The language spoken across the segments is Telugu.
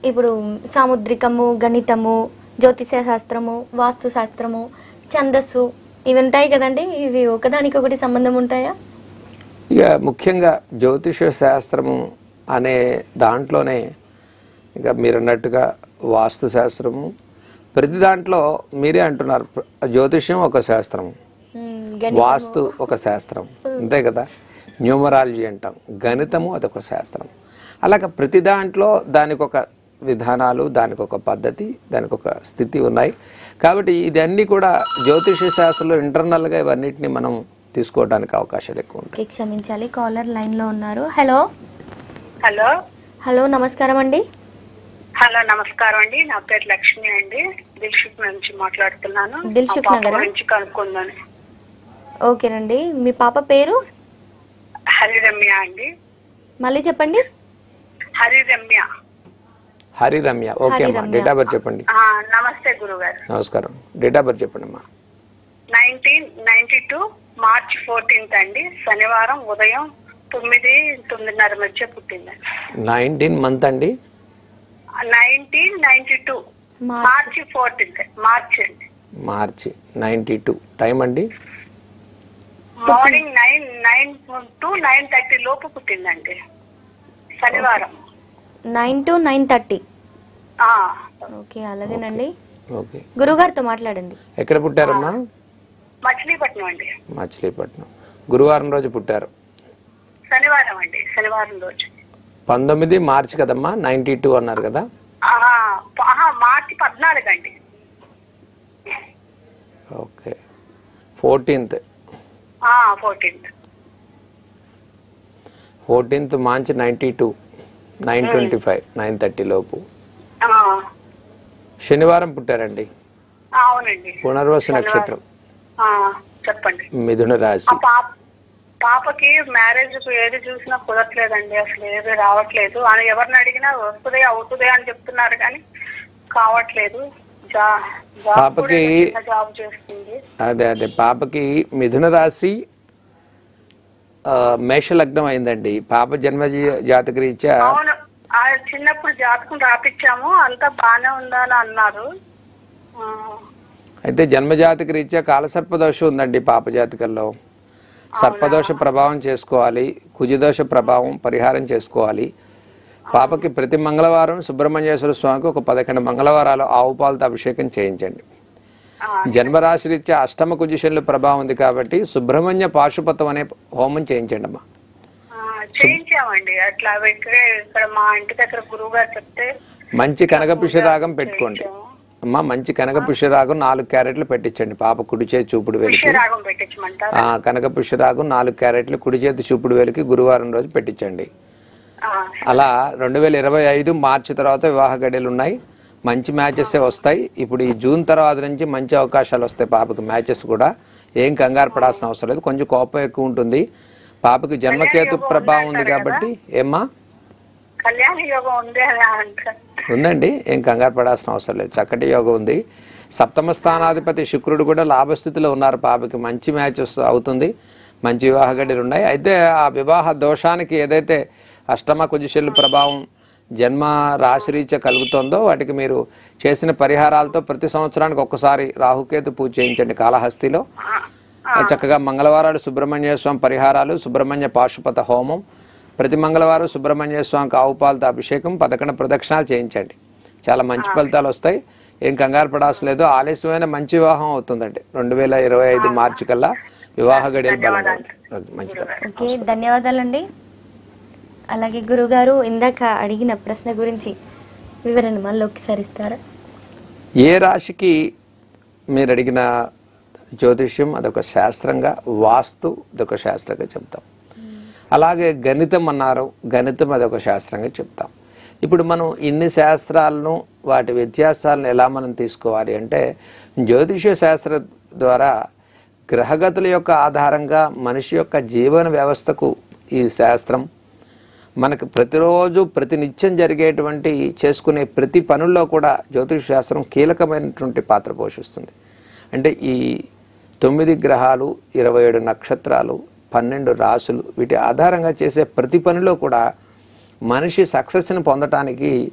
ఇప్పుడు సాముద్రికము గణితము జ్యోతిష శాస్త్రము వాస్తు శాస్త్రము ఛందస్సు ఇవి ఉంటాయి కదండి ఇవి ఒకదానికొకటి సంబంధం ఉంటాయా ఇక ముఖ్యంగా జ్యోతిష శాస్త్రము అనే దాంట్లోనే ఇక మీరు అన్నట్టుగా వాస్తు శాస్త్రము ప్రతి దాంట్లో మీరే అంటున్నారు ప్ర- జ్యోతిష్యం ఒక శాస్త్రము ఉమ్, గణితము. వాస్తు ఒక శాస్త్రం అంతే కదా న్యూమరాలజీ అంటాం గణితము అదొక శాస్త్రం అలాగ ప్రతి దాంట్లో దానికి ఒక విధానాలు దానికి ఒక పద్ధతి దానికి ఒక స్థితి ఉన్నాయి కాబట్టి ఇదన్నీ కూడా జ్యోతిష శాస్త్రంలో ఇంటర్నల్గా ఇవన్నిటిని మనం తీసుకోవడానికి అవకాశాలు ఎక్కువ ఉంటాయి ఓకే, క్షమించాలి కాలర్ లైన్ లో ఉన్నారు హలో హలో హలో నమస్కారం అండి హలో నమస్కారం అండి నా పేరు లక్ష్మి అండి దిల్షుక్ నుంచి మాట్లాడుతున్నాను దిల్సుఖ్ మా పాప నగరా? గురించి కనుక్కుందని ఓకేనండి మీ పాప పేరు హరిరమ్య అండి మళ్ళీ చెప్పండి హరిరమ్య హరి రమ్య ఓకే అమ్మా హరిరమ్య. డేట్ ఆఫ్ బర్త్ చెప్పండి ఆ, నమస్తే గురుగారు నమస్కారం డేట్ ఆఫ్ బర్త్ చెప్పండి అమ్మా nineteen ninety two March fourteenth అండి శనివారం ఉదయం తొమ్మిది తొమ్మిదిన్నర మధ్య పుట్టింది నైన్టీన్ మంత్ అండి nineteen ninety two March. March fourteenth March అండి మార్చి నైంటీ టూ టైం అండి morning nine nine to nine thirty లోపు పుట్టిందండి శనివారం నైన్ టు నైన్ థర్టీ ఆ, ఓకే అలాగేనండి ఓకే గురుగారితో మాట్లాడండి ఎక్కడ పుట్టారమ్మా మచిలీపట్నం అండి మచిలీపట్నం గురువారం రోజు పుట్టారు శనివారం అండి శనివారం రోజు పంతొమ్మిది మార్చి కదమ్మా నైంటీ టూ అన్నారు కదా ఆహా, ఆహా, మార్చి పద్నాలుగు అండి ఓకే ఫోర్టీన్త్ ఫోర్టీన్త్ ఫోర్టీన్త్ మార్చి ninety two nine twenty five nine thirty లోపు శనివారం పుట్టారండి అవునండి పునర్వసు నక్షత్రం ఆ, చెప్పండి మిథున ఆ రాశి పాప పాపకి మ్యారేజ్ ఏది చూసినా కుదరట్లేదండి అసలు ఏది రావట్లేదు అని ఎవరిని అడిగినా వస్తుంది అవుతుంది అని చెప్తున్నారు కానీ కావట్లేదు జా జాబ్ కూడా పాపకి- చిన్న జాబ్ చేస్తుంది అదే అదే పాపకి మిథున రాశి ఆ, మేష లగ్నం అయిందండి పాప జన్మ జీ- జాతక రీత్యా అవును ఆ చిన్నప్పుడు జాతకం రాపిచ్చాము అంతా బానే ఉందని అన్నారు ఆ, అయితే జన్మజాతక రీత్యా కాలసర్పదోష ఉందండి పాప జాతకంలో సర్పదోష ప్రభావం చేసుకోవాలి కుజదోష ప్రభావం పరిహారం చేసుకోవాలి పాపకి ప్రతి మంగళవారం సుబ్రహ్మణ్యేశ్వర స్వామికి ఒక పదకొండు మంగళవారాలు ఆవు పాలతో అభిషేకం చేయించండి ఆ, జన్మరాశి రీత్యా అష్టమ కుజశనుల ప్రభావం ఉంది కాబట్టి సుబ్రహ్మణ్య పాశుపతం అనే హోమం చేయించండి అమ్మా ఆ, చేయించామండి అట్లా ఇక్కడే ఇక్కడ మా ఇంటి దగ్గర గురువు గారు చెప్తే మంచి కనకపుష్య రాగం పెట్టుకోండి అమ్మా మంచి కనకపుష్య రాగం నాలుగు క్యారెట్లు పెట్టించండి పాప కుడి చేతి చూపుడు వేలికి రాగం పెట్టించమంటారు ఆ కనకపుష్య రాగం నాలుగు క్యారెట్లు కుడి చేతి చూపుడు వేలికి గురువారం రోజు పెట్టించండి అలా రెండు వేల ఇరవై ఐదు మార్చి తర్వాత వివాహ గడియలు ఉన్నాయి మంచి మ్యాచెస్ వస్తాయి ఇప్పుడు ఈ జూన్ తర్వాత నుంచి మంచి అవకాశాలు వస్తాయి పాపకి మ్యాచెస్ కూడా ఏం కంగారు పడాల్సిన అవసరం లేదు కొంచెం కోపం ఎక్కువ ఉంటుంది పాపకి జన్మకేతు ప్రభావం ఉంది కాబట్టి ఏమ్మా కళ్యాణ యోగం ఉంది అని అంటారు ఉందండి ఏం కంగారు పడాల్సిన అవసరం లేదు చక్కటి యోగం ఉంది సప్తమ స్థానాధిపతి శుక్రుడు కూడా లాభస్థితిలో ఉన్నారు పాపకి మంచి మ్యాచెస్ అవుతుంది మంచి వివాహ గడిలు ఉన్నాయి అయితే ఆ వివాహ దోషానికి ఏదైతే అష్టమ కుజశల్లు ప్రభావం జన్మ రాశిరీత్యా కలుగుతుందో వాటికి మీరు చేసిన పరిహారాలతో ప్రతి సంవత్సరానికి ఒక్కసారి రాహుకేతు పూజ చేయించండి కాళహస్తిలో చక్కగా మంగళవారాలు సుబ్రహ్మణ్య స్వామి పరిహారాలు సుబ్రహ్మణ్య పాశుపత హోమం ప్రతి మంగళవారం సుబ్రహ్మణ్య స్వామికి ఆవు పాలతో అభిషేకం పదకొండు ప్రదక్షిణాలు చేయించండి చాలా మంచి ఫలితాలు వస్తాయి ఏం కంగారు పడాల్సిన లేదు ఆలస్యమైన మంచి వివాహం అవుతుందండి రెండు వేల ఇరవై ఐదు మార్చి కల్లా వివాహ గడియలు బలంగా ఉంటాయి. మంచిది ఓకే ధన్యవాదాలండి అలాగే గురుగారు ఇందాక అడిగిన ప్రశ్న గురించి వివరణ మళ్ళీ ఒకసారి ఇస్తారా ఏ రాశికి మీరు అడిగిన జ్యోతిష్యం అదొక శాస్త్రంగా వాస్తు అదొక శాస్త్రంగా చెప్తాం అలాగే గణితం అన్నారు గణితం అదొక శాస్త్రంగా చెప్తాం ఇప్పుడు మనం ఇన్ని శాస్త్రాలను వాటి వ్యత్యాసాలను ఎలా మనం తీసుకోవాలి అంటే జ్యోతిష శాస్త్ర ద్వారా గ్రహగతుల యొక్క ఆధారంగా మనిషి యొక్క జీవన వ్యవస్థకు ఈ శాస్త్రం మనకు ప్రతిరోజు ప్రతినిత్యం జరిగేటువంటి చేసుకునే ప్రతి పనుల్లో కూడా జ్యోతిష్ శాస్త్రం కీలకమైనటువంటి పాత్ర పోషిస్తుంది అంటే ఈ తొమ్మిది గ్రహాలు ఇరవై ఏడు నక్షత్రాలు పన్నెండు రాసులు వీటి ఆధారంగా చేసే ప్రతి పనిలో కూడా మనిషి సక్సెస్ని పొందటానికి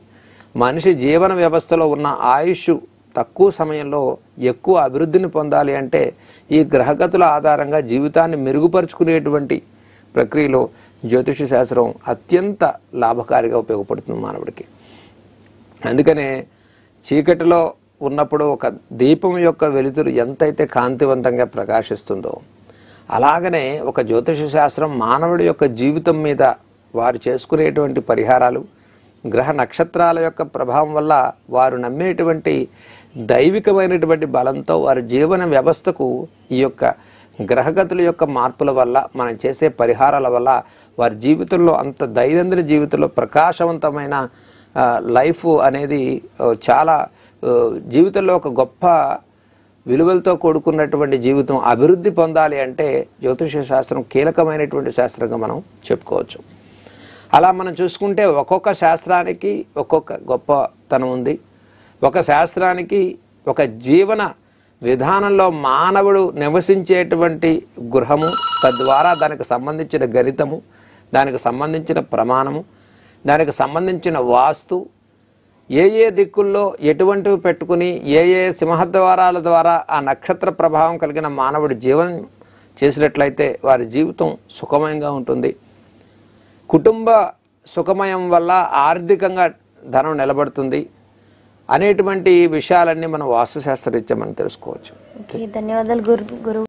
మనిషి జీవన వ్యవస్థలో ఉన్న ఆయుష్ తక్కువ సమయంలో ఎక్కువ అభివృద్ధిని పొందాలి అంటే ఈ గ్రహగతుల ఆధారంగా జీవితాన్ని మెరుగుపరుచుకునేటువంటి ప్రక్రియలో జ్యోతిష శాస్త్రం అత్యంత లాభకారిగా ఉపయోగపడుతుంది మానవుడికి అందుకనే చీకటిలో ఉన్నప్పుడు ఒక దీపం యొక్క వెలుతురు ఎంతైతే కాంతివంతంగా ప్రకాశిస్తుందో అలాగనే ఒక జ్యోతిష శాస్త్రం మానవుడి యొక్క జీవితం మీద వారు చేసుకునేటువంటి పరిహారాలు గ్రహ నక్షత్రాల యొక్క ప్రభావం వల్ల వారు నమ్మేటువంటి దైవికమైనటువంటి బలంతో వారి జీవన వ్యవస్థకు ఈ యొక్క గ్రహగతుల యొక్క మార్పుల వల్ల మనం చేసే పరిహారాల వల్ల వారి జీవితంలో అంత దైనందిన జీవితంలో ప్రకాశవంతమైన ఆ, లైఫ్ అనేది ఆ, చాలా ఆ, జీవితంలో ఒక గొప్ప విలువలతో కూడుకున్నటువంటి జీవితం అభివృద్ధి పొందాలి అంటే జ్యోతిష శాస్త్రం కీలకమైనటువంటి శాస్త్రంగా మనం చెప్పుకోవచ్చు అలా మనం చూసుకుంటే ఒక్కొక్క శాస్త్రానికి ఒక్కొక్క గొప్పతనం ఉంది ఒక శాస్త్రానికి ఒక జీవన విధానంలో మానవుడు నివసించేటువంటి గృహము తద్వారా దానికి సంబంధించిన గణితము దానికి సంబంధించిన ప్రమాణము దానికి సంబంధించిన వాస్తు ఏ ఏ దిక్కుల్లో ఎటువంటివి పెట్టుకుని ఏ ఏ సింహద్వారాల ద్వారా ఆ నక్షత్ర ప్రభావం కలిగిన మానవుడి జీవనం చేసినట్లయితే వారి జీవితం సుఖమయంగా ఉంటుంది కుటుంబ సుఖమయం వల్ల ఆర్థికంగా ధనం నిలబడుతుంది అనేటువంటి విషయాలన్నీ మనం వాస్తుశాస్త్రరీత్యా మనం తెలుసుకోవచ్చు ఓకే ధన్యవాదాలు గురు గురువు